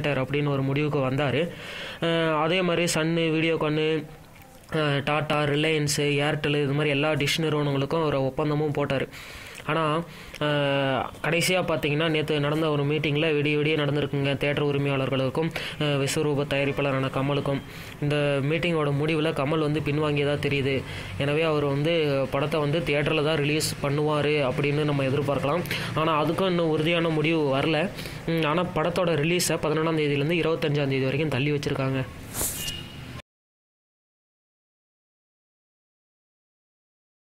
theatre அப்படின்னு ஒரு முடிவுக்கு வந்தார் அதே மாதிரி சன்னு வீடியோகானு டாட்டா ரிலையன்ஸு ஏர்டெல் இது மாதிரி எல்லா டிஷ் நிறுவனங்களுக்கும் ஒரு ஒப்பந்தமும் போட்டார் ஆனால் கடைசியாக பார்த்தீங்கன்னா நேற்று நடந்த ஒரு மீட்டிங்கில் விடிய விடிய நடந்திருக்குங்க தேட்டர் உரிமையாளர்களுக்கும் அஹ், விஸ்வரூப தயாரிப்பாளரான கமலுக்கும் இந்த மீட்டிங்கோட முடிவில் கமல் வந்து பின்வாங்கியதாக தெரியுது எனவே அவர் வந்து படத்தை வந்து தியேட்டரில் தான் ரிலீஸ் பண்ணுவார் அப்படின்னு நம்ம எதிர்பார்க்கலாம் ஆனால் அதுக்கும் இன்னும் உறுதியான முடிவு வரல ஆனால் படத்தோட ரிலீஸை பதினொன்றாம் தேதியிலேருந்து இருபத்தஞ்சாம் தேதி வரைக்கும் தள்ளி வச்சுருக்காங்க